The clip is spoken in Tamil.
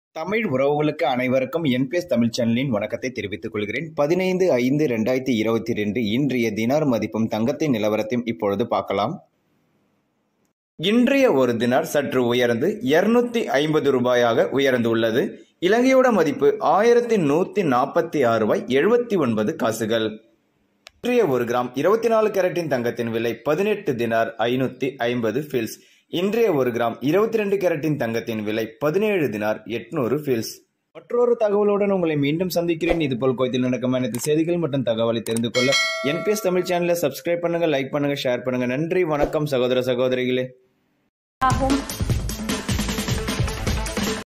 தமிழ் உறவுகளுக்கு அனைவருக்கும் என்பிஎஸ் தமிழ் சேனலின் வணக்கத்தை தெரிவித்துக் கொள்கிறேன் பதினைந்து ஐந்து ரெண்டாயிரத்தி இருபத்தி ரெண்டு இன்றைய தினார் மதிப்பும் தங்கத்தின் நிலவரத்தையும் இப்பொழுது பார்க்கலாம் இன்றைய ஒரு தினார் சற்று உயர்ந்து இருநூத்தி ஐம்பது ரூபாயாக உயர்ந்துள்ளது இலங்கையோட மதிப்பு ஆயிரத்தி நூத்தி நாற்பத்தி ஆறு ரூபாய் எழுபத்தி ஒன்பது காசுகள் இன்றைய ஒரு கிராம் இருபத்தி நாலு கேரட்டின் தங்கத்தின் விலை பதினெட்டு தினார் ஐநூத்தி ஐம்பது ஃபீல்ஸ் இன்றைய ஒரு கிராம் இருபத்தி ரெண்டு கேரட்டின் தங்கத்தின் விலை பதினேழு தினார் எட்நூறு ஃபீல்ஸ் மற்றொரு தகவலுடன் உங்களை மீண்டும் சந்திக்கிறேன் இதுபோல் கோயத்தில் நடக்கும் அனைத்து செய்திகள் மற்றும் தகவலை தெரிந்து கொள்ள என்பிஎஸ் தமிழ் சேனலை சப்ஸ்கிரைப் பண்ணுங்க லைக் பண்ணுங்க ஷேர் பண்ணுங்க நன்றி வணக்கம் சகோதர சகோதரிகளே ஆகும்